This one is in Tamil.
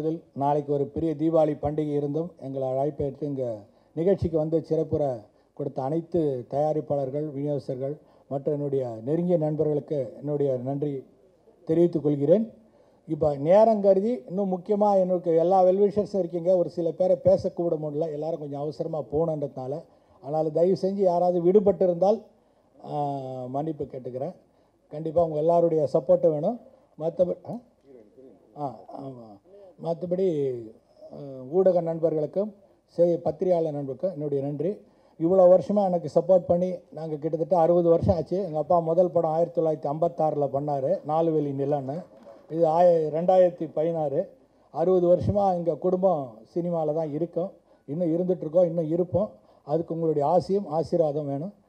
பொழுதில் நாளைக்கு ஒரு பெரிய தீபாவளி பண்டிகை இருந்தும் எங்களை அழைப்பேற்று இங்கே நிகழ்ச்சிக்கு வந்து சிறப்புற கொடுத்த அனைத்து தயாரிப்பாளர்கள் விநியோகஸ்தர்கள் மற்றும் என்னுடைய நெருங்கிய நண்பர்களுக்கு என்னுடைய நன்றி தெரிவித்துக் கொள்கிறேன் இப்போ நேரம் கருதி இன்னும் முக்கியமாக எனக்கு எல்லா வெல்விஷர்ஸும் இருக்கீங்க ஒரு சில பேரை பேசக்கூட முடியல எல்லாரும் கொஞ்சம் அவசரமாக போகணுன்றதுனால அதனால் தயவு செஞ்சு யாராவது விடுபட்டு இருந்தால் ஆஹ், மன்னிப்பு கேட்டுக்கிறேன் கண்டிப்பாக உங்கள் எல்லாருடைய சப்போர்ட்டும் வேணும் மற்றபடி ஆ ஆமாம் மற்றபடி அஹ், ஊடக நண்பர்களுக்கும் செய் பத்திரிகையாளர் நண்பருக்கும் என்னுடைய நன்றி இவ்வளோ வருஷமாக எனக்கு சப்போர்ட் பண்ணி நாங்கள் கிட்டத்தட்ட அறுபது வருஷம் ஆச்சு எங்கள் அப்பா முதல் படம் ஆயிரத்தி தொள்ளாயிரத்தி ஐம்பத்தாறில் பண்ணார் நாலு வேலி நிலன்னு இது ஆய ரெண்டாயிரத்தி பதினாறு அறுபது வருஷமாக எங்கள் குடும்பம் சினிமாவில் தான் இருக்கோம் இன்னும் இருந்துகிட்ருக்கோம் இன்னும் இருப்போம் அதுக்கு உங்களுடைய ஆசையும் ஆசீர்வாதம் வேணும்